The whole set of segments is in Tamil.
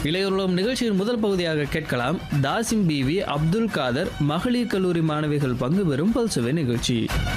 இளையோர்லம் நிகழ்ச்சியின் முதல் பகுதியாக கேட்கலாம் தாசிம் பிவி அப்துல் காதர் மகளிர் கல்லூரி மாணவிகள் பங்கு பெறும் பல்சுவை நிகழ்ச்சி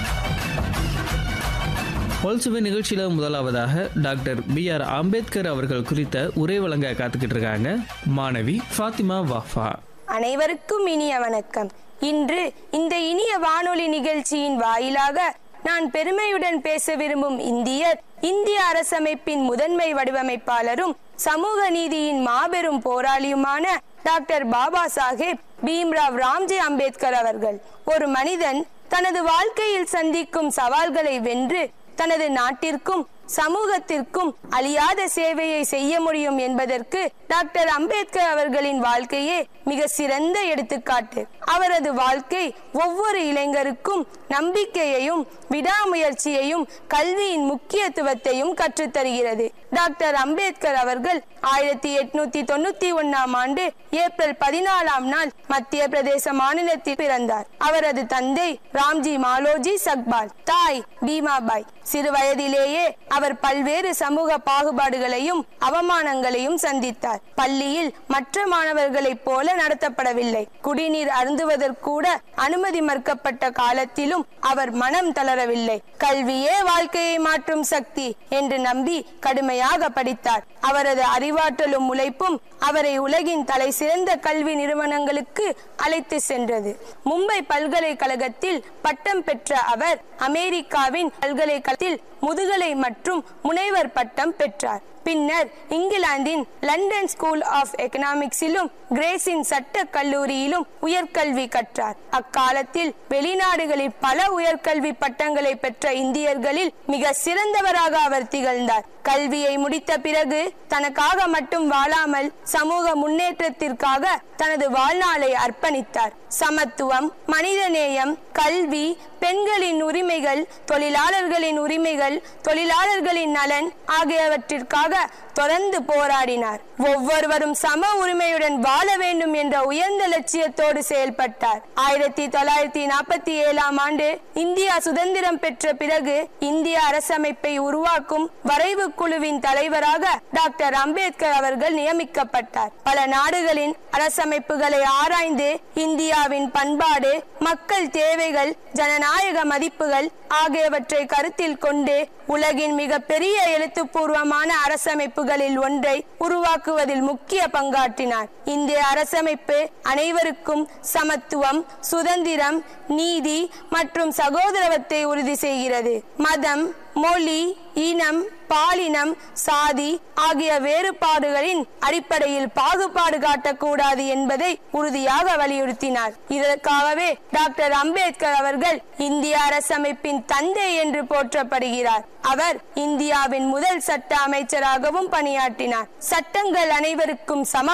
பல்சுவை நிகழ்ச்சியில முதலாவதாக டாக்டர் பி ஆர் அம்பேத்கர் அவர்கள் குறித்த உரை வழங்க காத்துக்கிட்டு இருக்காங்க மாணவி ஃபாத்திமா வாஃபா அனைவருக்கும் இனிய வணக்கம் இன்று இந்த இனிய வானொலி நிகழ்ச்சியின் வாயிலாக நான் பெருமையுடன் பேச விரும்பும் இந்தியர் இந்திய அரசமைப்பின் முதன்மை வடிவமைப்பாளரும் சமூக நீதியின் மாபெரும் போராளியுமான டாக்டர் பாபா சாஹேப் பீம்ராவ் ராம்ஜி அம்பேத்கர் அவர்கள் ஒரு மனிதன் தனது வாழ்க்கையில் சந்திக்கும் சவால்களை வென்று தனது நாட்டிற்கும் சமூகத்திற்கும் அழியாத சேவையை செய்ய முடியும் என்பதற்கு டாக்டர் அம்பேத்கர் அவர்களின் வாழ்க்கையே மிக சிறந்த எடுத்துக்காட்டு அவரது வாழ்க்கை ஒவ்வொரு இளைஞருக்கும் நம்பிக்கையையும் விடாமுயற்சியையும் கல்வியின் முக்கியத்துவத்தையும் கற்றுத்தருகிறது டாக்டர் அம்பேத்கர் அவர்கள் ஆயிரத்தி எட்நூத்தி தொண்ணூத்தி ஒன்னாம் ஆண்டு ஏப்ரல் பதினாலாம் நாள் மத்திய பிரதேச மாநிலத்தில் பிறந்தார் அவரது தந்தை ராம்ஜி மாலோஜி சக்பால் தாய் பீமாபாய் சிறு வயதிலேயே அவர் பல்வேறு சமூக பாகுபாடுகளையும் அவமானங்களையும் சந்தித்தார் பள்ளியில் மற்ற மாணவர்களைப் போல நடத்தப்படவில்லை குடிநீர் அருந்துவதற்கூட அனுமதி மறுக்கப்பட்ட காலத்திலும் அவர் மனம் தளரவில்லை கல்வியே வாழ்க்கையை மாற்றும் சக்தி என்று நம்பி கடுமையாக படித்தார் அவரது அறிவாற்றலும் உழைப்பும் அவரை உலகின் தலை சிறந்த கல்வி நிறுவனங்களுக்கு அழைத்து சென்றது மும்பை பல்கலைக்கழகத்தில் பட்டம் பெற்ற அவர் அமெரிக்காவின் பல்கலைக்கழகத்தில் முதுகலை மற்றும் முனைவர் பட்டம் பெற்றார் பின்னர் இங்கிலாந்தின் லண்டன் ஸ்கூல் ஆஃப் எக்கனாமிக்ஸிலும் கிரேஸின் சட்ட கல்லூரியிலும் உயர்கல்வி கற்றார் அக்காலத்தில் வெளிநாடுகளில் பல உயர்கல்வி பட்டங்களை பெற்ற இந்தியர்களில் மிக சிறந்தவராக அவர் திகழ்ந்தார் கல்வியை முடித்த பிறகு தனக்காக மட்டும் வாழாமல் சமூக முன்னேற்றத்திற்காக தனது வாழ்நாளை அர்ப்பணித்தார் சமத்துவம் மனிதநேயம் கல்வி பெண்களின் உரிமைகள் தொழிலாளர்களின் உரிமைகள் தொழிலாளர்களின் நலன் ஆகியவற்றிற்காக தொடர்ந்து போராடினார் ஒவ்வொருவரும் சம உரிமையுடன் வாழ வேண்டும் என்ற உயர்ந்த லட்சியத்தோடு செயல்பட்டார் ஆயிரத்தி தொள்ளாயிரத்தி நாற்பத்தி ஏழாம் ஆண்டு இந்தியா சுதந்திரம் பெற்ற பிறகு இந்திய அரசமைப்பை உருவாக்கும் வரைவு குழுவின் தலைவராக டாக்டர் அம்பேத்கர் அவர்கள் நியமிக்கப்பட்டார் பல நாடுகளின் அரசமைப்புகளை ஆராய்ந்து இந்தியாவின் பண்பாடு மக்கள் தேவைகள் ஜனநாயக மதிப்புகள் ஆகியவற்றை கருத்தில் கொண்டு உலகின் மிக பெரிய எழுத்துப்பூர்வமான அரசமைப்புகளில் ஒன்றை உருவாக்குவதில் முக்கிய பங்காற்றினார் இந்திய அரசமைப்பு அனைவருக்கும் சமத்துவம் சுதந்திரம் நீதி மற்றும் சகோதரவத்தை உறுதி செய்கிறது மதம் மொழி இனம் பாலினம் சாதி ஆகிய வேறுபாடுகளின் அடிப்படையில் பாகுபாடு காட்டக்கூடாது என்பதை உறுதியாக வலியுறுத்தினார் இதற்காகவே டாக்டர் அம்பேத்கர் அவர்கள் இந்திய அரசமைப்பின் தந்தை என்று போற்றப்படுகிறார் அவர் இந்தியாவின் முதல் சட்ட அமைச்சராகவும் பணியாற்றினார் சட்டங்கள் அனைவருக்கும் சம